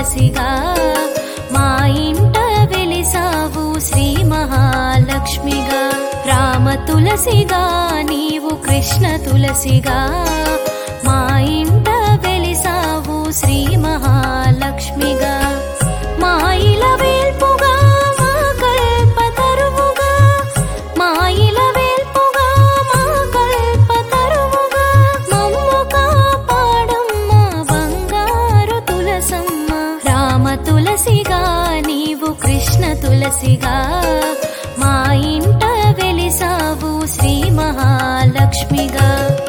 తులసిగా మా ఇంట వెలిసావు శ్రీ మహాలక్ష్మిగా రామ తులసిగా నీవు కృష్ణ తులసిగా మా ఇంట వెలిసావు శ్రీ మహాలక్ష్మిగా మా ఇల వేల్పుగా మా కల్పతరువుగా మా ఇల వేల్పుగా మా కల్పతరువుగా మమ్ము కాపాడమ్మ బంగారు తులసమ్మ రామ తులసిగా నీవు కృష్ణ తులసిగా మా ఇంట వెలిసావు శ్రీ మహాలక్ష్మిగా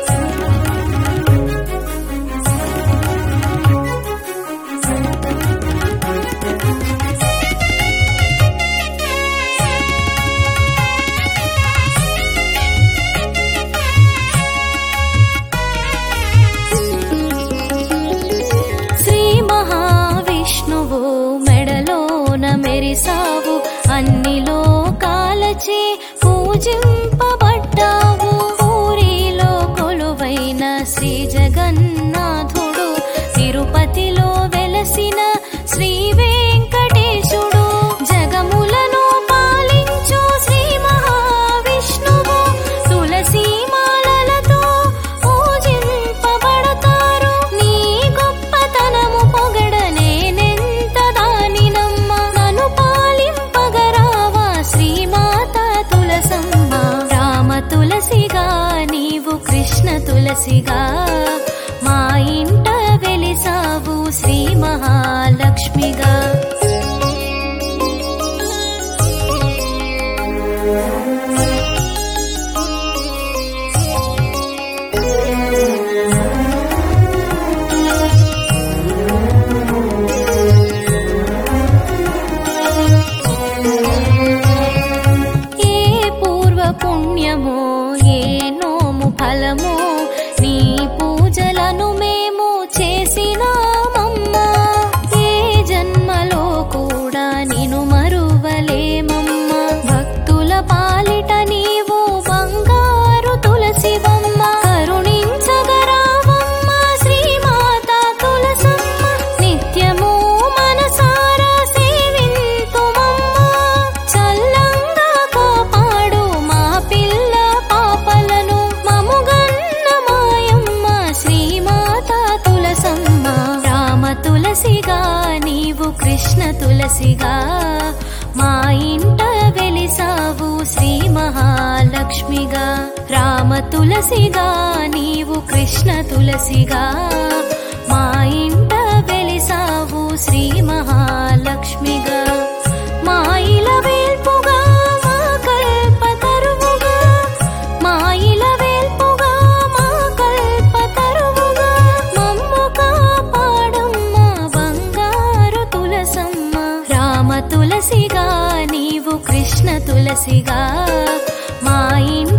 శ్రీ మహావిష్ణువు మెడలోన మెరిసావు అన్ని లోకాలచే పూజింపబడ్డావు పూరిలో కొలువైన శ్రీ జగన్నాథుడు తిరుపతిలో వెలసిన శ్రీ వెంకటేశుడు జగములను పాలించు శ్రీ మహావిష్ణువు తులసి మాలలతో పూజింపబడతారు నీ గొప్పతనము పొగడ నేనెంత దానినమ్మ నన్ను పాలింపగరావా శ్రీమాత తులసమ్మ రామ తులసిగా నీవు కృష్ణ తులసిగా మా ఇంట వెలిసావు శ్రీ మహాలక్ష్మిగా ఏ పూర్వ పుణ్యమో ఏ నోము ఫలమో నీ పూజలను మేము చేసినామమ్మా ఏ జన్మలో కూడా నిను మరువలేమమ్మా భక్తుల పాలిట నీవు బంగారు తులసివమ్మ కరుణించగరావమ్మ శ్రీమాత తులసమ్మ నిత్యము మనసారా సేవింతుమమ్మా చల్లంగా కాపాడు మా పిల్ల పాపలను మముగన్న మాయమ్మ శ్రీమాత తులసమ్మ రామ తులసిగా నీవు కృష్ణ తులసిగా మా ఇంట వెలిసావు శ్రీ మహాలక్ష్మిగా రామ తులసిగా నీవు కృష్ణ తులసిగా మా ఇంట వెలిసావు శ్రీ మహాలక్ష్మిగా మా ఇల వేల్పుగా మా కల్పతరువుగా మా ఇల వేల్పుగా మా కల్పతరువుగా మమ్ము కాపాడమ్మ బంగారు తులసమ్మ రామ తులసిగా నీవు కృష్ణ తులసిగా మా ఇంట